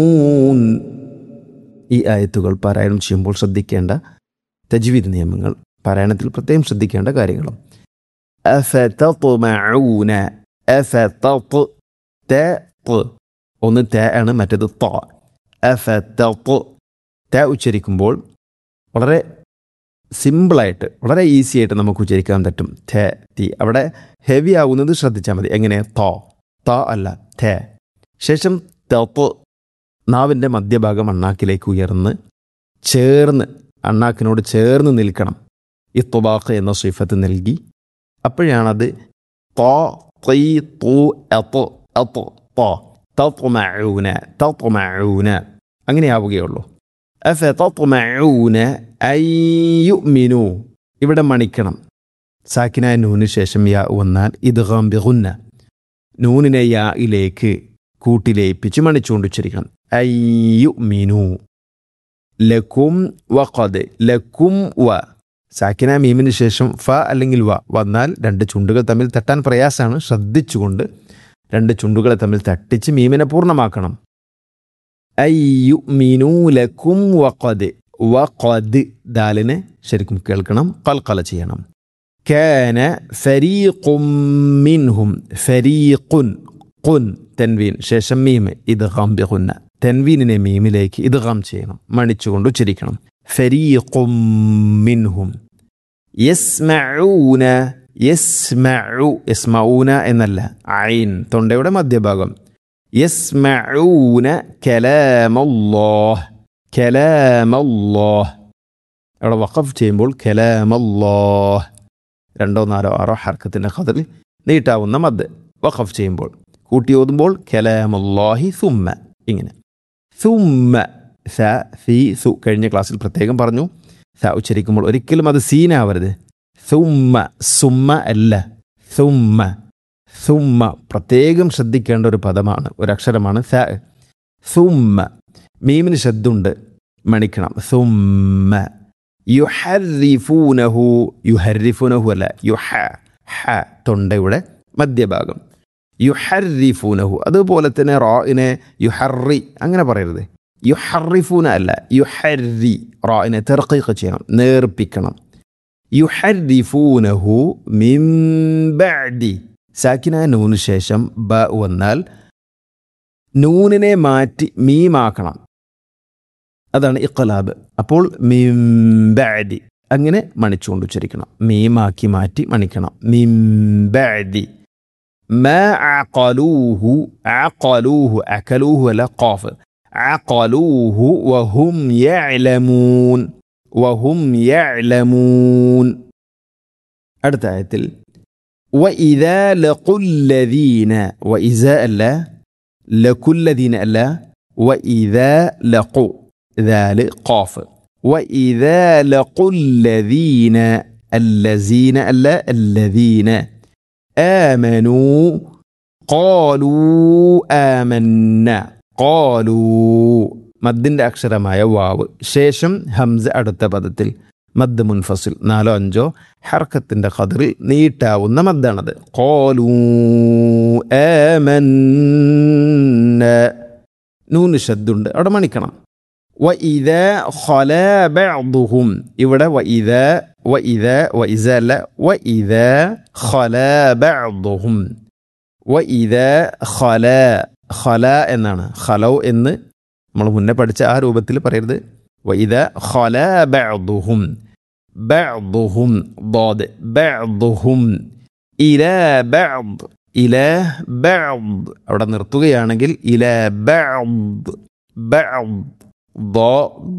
ഈ ആയത്തുകൾ പാരായണം ചെയ്യുമ്പോൾ ശ്രദ്ധിക്കേണ്ട തജ്വീദ് നിയമങ്ങൾ പാരായണത്തിൽ പ്രത്യേകം ശ്രദ്ധിക്കേണ്ട കാര്യങ്ങളും അഫതത്മഊന അഫതത് ത ത്. ഒന്ന് ത ആണ് മറ്റേത് ത അഫതത് ത ഉച്ചരിക്കുമ്പോൾ വളരെ സിമ്പിളായിട്ട് വളരെ ഈസി ആയിട്ട് നമുക്ക് ഉച്ചരിക്കാൻ പറ്റും ഥ തി അവിടെ ഹെവി ആവുന്നത് ശ്രദ്ധിച്ചാൽ മതി എങ്ങനെ ത ത അല്ല ഥ ശേഷം തപ്പ് നാവിൻ്റെ മധ്യഭാഗം അണ്ണാക്കിലേക്ക് ഉയർന്ന് ചേർന്ന് അണ്ണാക്കിനോട് ചേർന്ന് നിൽക്കണം ഈ തുബാഖ് എന്ന സിഫത്ത് നൽകി അപ്പോഴാണത് തോ ത്രീ തൂ എത്ത് എത്ത് തോ തത്മഊന തത്മഊന അങ്ങനെയാവുകയുള്ളൂ അഫ തത്മഊന അയ്യുമിനു ഇവിടെ മണിക്കണം സാക്കിനായ നൂന് ശേഷം യാ വന്നാൽ ഇത് ബിഗുന്ന നൂനിനെ യായിലേക്ക് കൂട്ടിലേപ്പിച്ച് മണിച്ചുകൊണ്ട് ഉച്ചരിക്കണം അയ്യുമിനു ലക്കും വഖദ് ലക്കും വ സാക്കിന മീമിന് ശേഷം ഫ അല്ലെങ്കിൽ വ വന്നാൽ രണ്ട് ചുണ്ടുകൾ തമ്മിൽ തട്ടാൻ പ്രയാസമാണ് ശ്രദ്ധിച്ചുകൊണ്ട് രണ്ട് ചുണ്ടുകളെ തമ്മിൽ തട്ടിച്ച് മീമിനെ പൂർണ്ണമാക്കണം അയ്യുമിനു ലക്കും വഖദ് വഖദ് ദാലിനെ ശരിക്കും കേൾക്കണം കൽക്കല ചെയ്യണം കാന ഫരീഖും മിൻഹും ഫരീഖുൻ ഖുൻ തെൻവീൻ ശേഷം മീമ് ഇത് ബിഗുന്ന തെൻവീനിനെ മീമിലേക്ക് ഇത് ചെയ്യണം മണിച്ചുകൊണ്ട് ഉച്ചരിക്കണം ഫരീഖും മിൻഹും യസ്മഊന യസ്മഉ യസ്മഊന എന്നല്ല ഐൻ തൊണ്ടയുടെ മധ്യഭാഗം യസ്മഊന കലാമല്ലാഹ് കലാമല്ലാഹ് അവിടെ വഖഫ് ചെയ്യുമ്പോൾ കലാമല്ലാഹ് രണ്ടോ നാലോ ആറോ ഹർക്കത്തിൻ്റെ ഖദറിൽ നീട്ടാവുന്ന മദ് വഖഫ് ചെയ്യുമ്പോൾ കൂട്ടി ഓതുമ്പോൾ കലാമല്ലാഹി സുമ്മ ഇങ്ങനെ സുമ്മ സ ഫി സു കഴിഞ്ഞ ക്ലാസ്സിൽ പ്രത്യേകം പറഞ്ഞു സ ഉച്ചരിക്കുമ്പോൾ ഒരിക്കലും അത് സീനാവരുത് സുമ്മ സുമ്മ അല്ല സുമ്മ സുമ്മ പ്രത്യേകം ശ്രദ്ധിക്കേണ്ട ഒരു പദമാണ് ഒരു അക്ഷരമാണ് സ സുമ്മ മീമിന് ശബ്ദമുണ്ട് മണിക്കണം സുമ്മ യുഹരിഫൂനഹു യുഹരിഫൂനഹു അല്ല യുഹ ഹ തൊണ്ടയുടെ മധ്യഭാഗം യുഹരിഫൂനഹു അതുപോലെ തന്നെ റായിനെ യുഹറി അങ്ങനെ പറയരുത് യുഹറിഫൂന അല്ല യുഹരി റായിനെ തെർക്കീഖ് ചെയ്യണം നേർപ്പിക്കണം യുഹരിഫൂനഹു മിംബഅദി സാക്കിന നൂന് ശേഷം ബ വന്നാൽ നൂനിനെ മാറ്റി മീമാക്കണം അതാണ് ഇഖലാബ് അപ്പോൾ മിംബഅദി അങ്ങനെ മണിച്ചുകൊണ്ട് ഉച്ചരിക്കണം മീമാക്കി മാറ്റി മണിക്കണം മിംബഅദി ما عقلوه عقلوه أكلوه ولا قاف عقلوه وهم يعلمون وهم يعلمون അടുത്ത ആയത്തിൽ وإذا لقوا الذين وإذا ألا لقوا الذين ألا وإذا لقوا ذال قاف وإذا لقوا الذين الذين ألا الذين آمنوا قالوا آمنا قالوا മദ്ദിൻ്റെ അക്ഷരമായ വാവ് ശേഷം ഹംസ അടുത്ത പദത്തിൽ മദ് മുൻഫസിൽ നാലോ അഞ്ചോ ഹർക്കത്തിൻ്റെ ഖദറിൽ നീട്ടാവുന്ന മദ്ദാണത് കോലൂ ഏമന്ന നൂന് ശബ്ദുണ്ട് അവിടെ മണിക്കണം വ ഇത ഖല ബഅദുഹും ഇവിടെ വ ഇത വ ഇത വ ഇസ അല്ല വ ഇത ഖല ബഅദുഹും വ ഇത ഖല ഖല എന്നാണ് ഖലൗ എന്ന് നമ്മൾ മുന്നേ പഠിച്ച ആ രൂപത്തിൽ പറയരുത് വ ഇത ഖല ബഅദുഹും ബഅദുഹും ضاد ബഅദുഹും ഇല ബഅദ് ഇല ബഅദ് അവിടെ നിർത്തുകയാണെങ്കിൽ ഇല ബഅദ് ബഅദ് ض